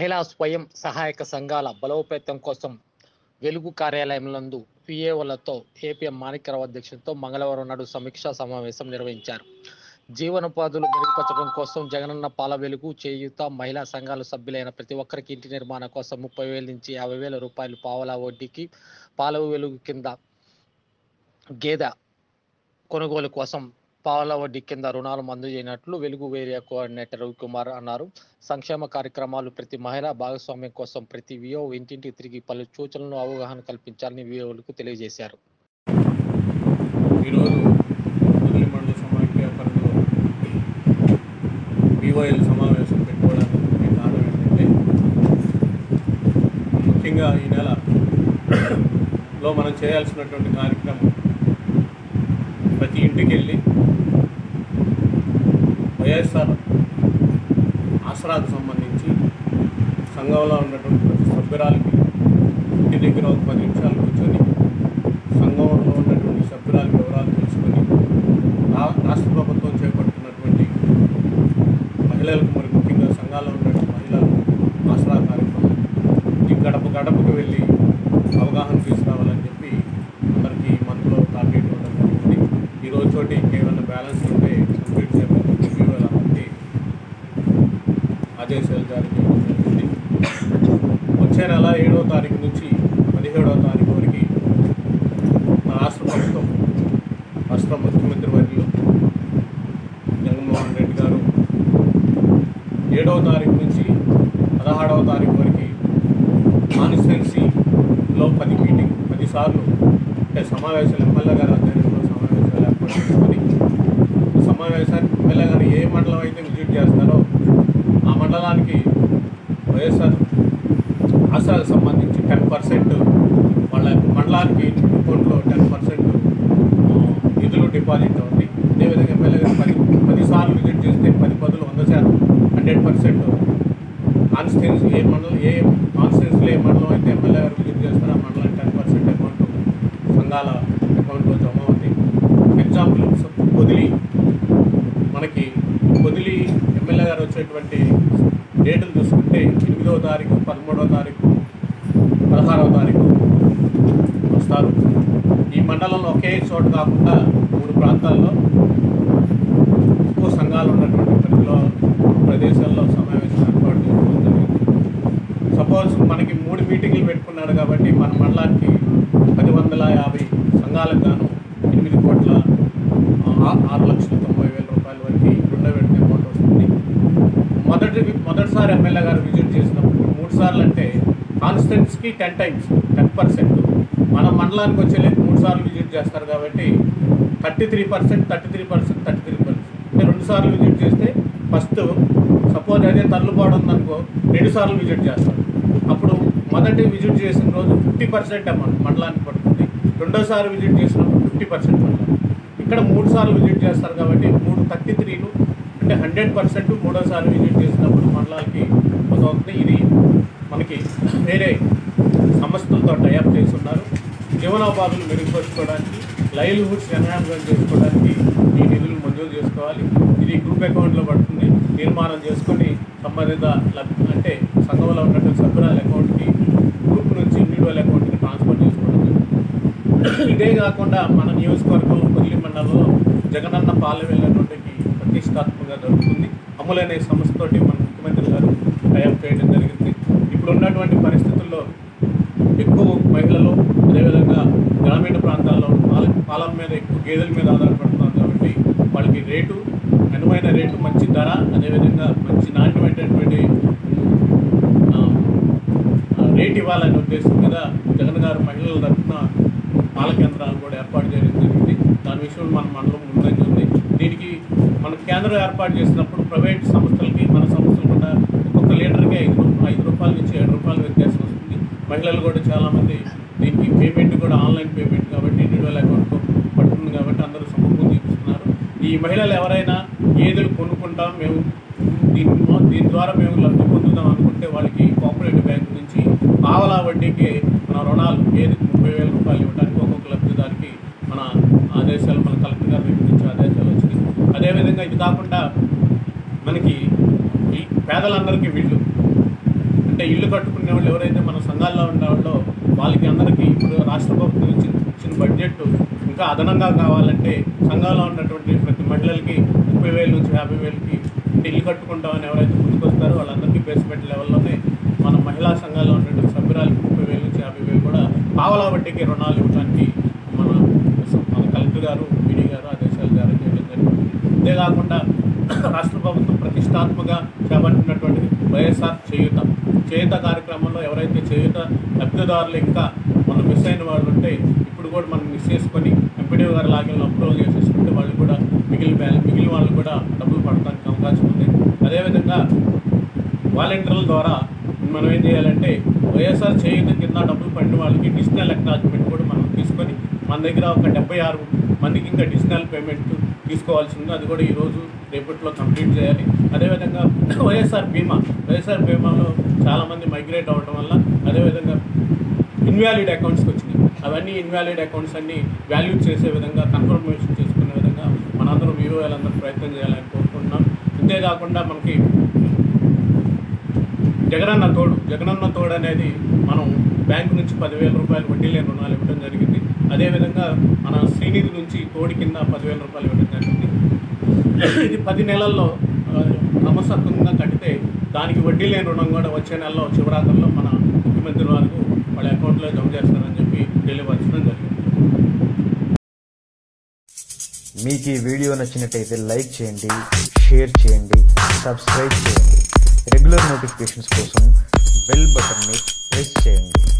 మహిళా స్వయం సహాయక సంఘాల బలోపేతం కోసం వెలుగు కార్యాలయంలందు పిఏఓలతో ఏపీఎం మాణిక్యరావు అధ్యక్షతతో మంగళవారం నాడు సమీక్షా సమావేశం నిర్వహించారు జీవనోపాధులు మెరుగుపరచడం కోసం జగనన్న పాల వెలుగు చేయూత మహిళా సంఘాల సభ్యులైన ప్రతి ఒక్కరికి ఇంటి నిర్మాణం కోసం ముప్పై వేల నుంచి యాభై వేల రూపాయలు పావలా వడ్డీకి పాల వెలుగు కింద గేదె కొనుగోలు కోసం పావల వడ్డీ కింద రుణాలు మంజూరు చేయనట్లు వెలుగు ఏరియా కోఆర్డినేటర్ రవికుమార్ అన్నారు సంక్షేమ కార్యక్రమాలు ప్రతి మహిళా భాగస్వామ్యం కోసం ప్రతి విఓ ఇంటింటికి తిరిగి పలు సూచనలను అవగాహన కల్పించాలని విఓలకు తెలియజేశారు ఈరోజు కుదిలి మండల సమాఖ్య పరిధిలో బీవైఎల్ సమావేశం పెట్టుకోవడానికి ముఖ్య కారణం ఏంటంటే ముఖ్యంగా ఈ నెల లో మనం చేయాల్సినటువంటి కార్యక్రమం ప్రతి ఇంటికి వెళ్ళి వైఎస్ఆర్ ఆసరాకు సంబంధించి సంఘంలో ఉన్నటువంటి ప్రతి సభ్యురాలకి ఇంటి దగ్గర ఒక పది నిమిషాలు కూర్చొని సంఘంలో ఉన్నటువంటి సభ్యురాల వివరాలు తెలుసుకొని రా- రాష్ట్ర ప్రభుత్వం చేపడుతున్నటువంటి మహిళలకు మరి ముఖ్యంగా సంఘాల్లో ఉన్నటువంటి మహిళలకు ఆసరా కార్యక్రమం ఈ గడప గడపకు వెళ్ళి అవగాహన తీసుకురావాలని చెప్పి అందరికీ మనలో టార్గెట్ ఇవ్వడం జరిగింది ఈ రోజుతోటి ఇంకేమైనా బ్యాలెన్స్ ఉంటే కంప్లీట్ చేయమని చెప్పి వాళ్ళందరికీ ఆదేశాలు జారీ చేయడం జరిగింది వచ్చే నెల ఏడవ తారీఖు నుంచి పదిహేడవ తారీఖు వరకు మన రాష్ట్ర ప్రభుత్వం రాష్ట్ర ముఖ్యమంత్రి వర్యులు జగన్మోహన్ రెడ్డి గారు ఏడవ తారీఖు నుంచి పదహారవ తారీఖు వరకు కాన్స్టిట్యున్సీలో పది మీటింగ్ పది సార్లు అంటే సమావేశాలు ఎమ్మెల్యే గారి ఆధ్వర్యంలో సమావేశాలు ఏర్పాటు చేసుకొని సమావేశానికి ఎమ్మెల్యే గారు ఏ మండలం అయితే విజిట్ చేస్తారో ఆ మండలానికి వైఎస్ఆర్ ఆశాలకు సంబంధించి టెన్ పర్సెంట్ వాళ్ళ యొక్క మండలానికి అకౌంట్లో టెన్ పర్సెంట్ నిధులు డిపాజిట్ అవుతాయి అదేవిధంగా ఎమ్మెల్యే గారు పది పది సార్లు విజిట్ చేస్తే పది పదులు వంద శాతం హండ్రెడ్ పర్సెంట్ కాన్స్టిట్యున్సీ ఏ మండలం ఏ కాన్స్టిట్యున్సీలో ఏ మండలం అయితే ఎమ్మెల్యే గారు విజిట్ చేస్తారో ఆ మండలానికి టెన్ పర్సెంట్ అమౌంట్ సంఘాల అకౌంట్లో జమ అవుతాయి ఎగ్జాంపుల్ పొదిలి మనకి పొదిలి ఎమ్మెల్యే గారు వచ్చేటువంటి డేటులు చూసుకుంటే ఎనిమిదవ తారీఖు పదమూడవ తారీఖు పదహారవ తారీఖు వస్తారు ఈ మండలంలో ఒకే చోట కాకుండా మూడు ప్రాంతాల్లో ఎక్కువ సంఘాలు ఉన్నటువంటి పరిధిలో ప్రదేశాల్లో సమావేశం ఏర్పాటు చేసుకోవడం జరిగింది సపోజ్ మనకి మూడు మీటింగ్లు పెట్టుకున్నాడు కాబట్టి మన మండలానికి పది వందల యాభై సంఘాలకు గాను ఎనిమిది కోట్ల ఆ- ఆరు లక్షల తొంభై వేల రూపాయల వరకు రెండో విడత అమౌంట్ వస్తుంది మొదటి మొదటిసారి ఎమ్మెల్యే గారు విజిట్ చేసినప్పుడు మూడు సార్లు అంటే కాన్స్టెన్స్కి టెన్ టైమ్స్ టెన్ పర్సెంట్ మన మండలానికి వచ్చేలేక మూడు సార్లు విజిట్ చేస్తారు కాబట్టి thirty three percent thirty three percent thirty three percent అంటే రెండు సార్లు విజిట్ చేస్తే ఫస్ట్ సపోజ్ అదే తల్లుబాటు ఉందనుకో రెండు సార్లు విజిట్ చేస్తారు అప్పుడు మొదటి విజిట్ చేసిన రోజు ఫిఫ్టీ పర్సెంట్ అమౌంట్ మండలానికి పడుతుంది రెండోసారి విజిట్ చేసినప్పుడు ఫిఫ్టీ పర్సెంట్ మండలం ఇక్కడ మూడు సార్లు విజిట్ చేస్తారు కాబట్టి మూడు థర్టీ త్రీలు అంటే హండ్రెడ్ పర్సెంట్ మూడోసారి విజిట్ చేసినప్పుడు మండలాలకి అవుతుంది ఇది మనకి వేరే సంస్థలతో టైఅప్ చేసి ఉన్నారు జీవనోపాధులు మెరుగుపరుచుకోవడానికి లైవ్లీహుడ్స్ ఎన్హాన్స్మెంట్ చేసుకోవడానికి ఈ నిధులు మంజూరు చేసుకోవాలి ఇది గ్రూప్ అకౌంట్లో పడుతుంది నిర్మాణం చేసుకొని సంబంధిత లబ్- అంటే సంఘంలో ఉన్నటువంటి సభ్యురాల అకౌంట్కి గ్రూప్ నుంచి ఇండివిజువల్ అకౌంట్కి ట్రాన్స్ఫర్ చేసుకోవడం జరుగుతుంది ఇదే కాకుండా మన నియోజకవర్గం కొద్ది మండలంలో జగనన్న పాలెం వెళ్ళినటువంటికి ప్రతిష్టాత్మకంగా జరుగుతుంది అమలు అనే సంస్థతోటి మన ముఖ్యమంత్రి గారు టైప్ చేయడం జరిగింది ఇప్పుడు ఉన్నటువంటి పరిస్థితుల్లో ఎక్కువ మహిళలు అదేవిధంగా గ్రామీణ ప్రాంతాల్లో పాల పాలన మీద ఎక్కువ గేదెల మీద ఆధారపడుతున్నారు కాబట్టి వాళ్ళకి రేటు అనువైన రేటు మంచి ధర అదేవిధంగా మంచి నాణ్యమైనటువంటి ఆ, ఆ, రేట్ ఇవ్వాలనే ఉద్దేశం మీద జగన్ గారు మహిళల తరఫున పాల కేంద్రాలు కూడా ఏర్పాటు చేయడం జరిగింది దాని విషయంలో మన మండలం ముందంజ ఉంది దీనికి మన కేంద్రం ఏర్పాటు చేసినప్పుడు ప్రైవేట్ సంస్థలకి మన సంస్థలు కూడా ఒక్కొక్క లీటర్కి ఐదు రూ- ఐదు రూపాయల నుంచి ఏడు రూపాయల వ్యత్యాసం వస్తుంది మహిళలు కూడా చాలామంది దీనికి పేమెంట్ కూడా ఆన్లైన్ పేమెంట్ కాబట్టి ఇండివిజువల్ అకౌంట్ పడుతుంది కాబట్టి అందరూ సమకూర్చి చూపిస్తున్నారు ఈ మహిళలు ఎవరైనా గేదెలు కొనుక్కుంటాం మేము దీని దీని ద్వారా మేము లబ్ధి పొందుదాం అనుకుంటే వాళ్ళకి కోఆపరేటివ్ బ్యాంక్ నుంచి పావలా వడ్డీకి మన రుణాలు ఏది ముప్పై వేల రూపాయలు ఇవ్వడానికి ఒక్కొక్క లబ్ధిదారికి మన ఆదేశాలు మన కలెక్టర్ గారి దగ్గర నుంచి ఆదేశాలు వచ్చినాయి అదేవిధంగా ఇది కాకుండా మనకి ఈ పేదలందరికీ వీళ్ళు అంటే అంటే ఇల్లు కట్టుకునే వాళ్ళు ఎవరైతే మన సంఘాల్లో ఉండేవాళ్ళో వాళ్ళకి అందరికీ ఇప్పుడు రాష్ట్ర ప్రభుత్వం ఇచ్చిన ఇచ్చిన బడ్జెట్ ఇంకా అదనంగా కావాలంటే సంఘంలో ఉన్నటువంటి ప్రతి మహిళలకి ముప్పై వేల నుంచి యాభై వేలకి అంటే ఇల్లు కట్టుకుంటామని ఎవరైతే ముందుకు వస్తారో వాళ్ళందరికీ బేస్మెంట్ లెవెల్లోనే మన మహిళా సంఘాల్లో ఉన్నటువంటి సభ్యురాలకి ముప్పై వేల నుంచి యాభై వేలు కూడా పావలా వడ్డీకి రుణాలు ఇవ్వడానికి మన మన కలెక్టర్ గారు పీడీ గారు ఆదేశాలు జారీ చేయడం జరిగింది అంతేకాకుండా రాష్ట్ర ప్రభుత్వం ప్రతిష్టాత్మకంగా చేపట్టినటువంటిది వైఎస్ఆర్ చేయుత చేయుత కార్యక్రమంలో ఎవరైతే చేయుత లబ్ధిదారులు ఇంకా మనం మిస్ అయిన వాళ్ళు ఉంటే ఇప్పుడు కూడా మనం మిస్ చేసుకొని ఎంపీడీ గారు లాగిన అప్రూవల్ చేసేసుకుంటే వాళ్ళు కూడా మిగిలిన బ్యాలెన్స్ మిగిలిన వాళ్ళు కూడా డబ్బులు పడడానికి అవకాశం ఉంది అదేవిధంగా వాలంటీర్ల ద్వారా మనం ఏం చేయాలంటే వైఎస్ఆర్ చేయుత కింద డబ్బులు పడిన వాళ్ళకి డిజిటల్ అక్నాలజ్మెంట్ కూడా మనం తీసుకొని మన దగ్గర ఒక డెబ్బై ఆరు మందికి ఇంకా డిజిటల్ పేమెంట్ తీసుకోవాల్సి ఉంది అది కూడా ఈరోజు రేపట్లో కంప్లీట్ చేయాలి అదేవిధంగా వైఎస్ఆర్ బీమా వైఎస్ఆర్ బీమాలో చాలామంది మైగ్రేట్ అవ్వడం వల్ల అదేవిధంగా ఇన్వాలిడ్ అకౌంట్స్కి వచ్చినాయి అవన్నీ ఇన్వాలిడ్ అకౌంట్స్ అన్ని వాల్యూ చేసే విధంగా కన్ఫర్మేషన్ చేసుకునే విధంగా మనందరం వీరోలందరూ ప్రయత్నం చేయాలని కోరుకుంటున్నాం అంతేకాకుండా మనకి జగనన్న తోడు జగనన్న తోడు అనేది మనం బ్యాంకు నుంచి పదివేల రూపాయలు వడ్డీ లేని రుణాలు ఇవ్వడం జరిగింది అదేవిధంగా మన శ్రీనిధి నుంచి తోడి కింద పదివేల రూపాయలు ఇవ్వడం జరిగింది ఇది పది నెలల్లో ఆ, క్రమసక్కంగా కడితే దానికి వడ్డీ లేని రుణం కూడా వచ్చే నెలలో చివరాకల్లో మన ముఖ్యమంత్రి వారికి వాళ్ళ అకౌంట్లో జమ చేస్తారని చెప్పి తెలియపరచడం జరిగింది మీకు ఈ వీడియో నచ్చినట్టయితే లైక్ చేయండి షేర్ చేయండి సబ్స్క్రైబ్ చేయండి రెగ్యులర్ నోటిఫికేషన్స్ కోసం బెల్ బటన్ని ప్రెస్ చేయండి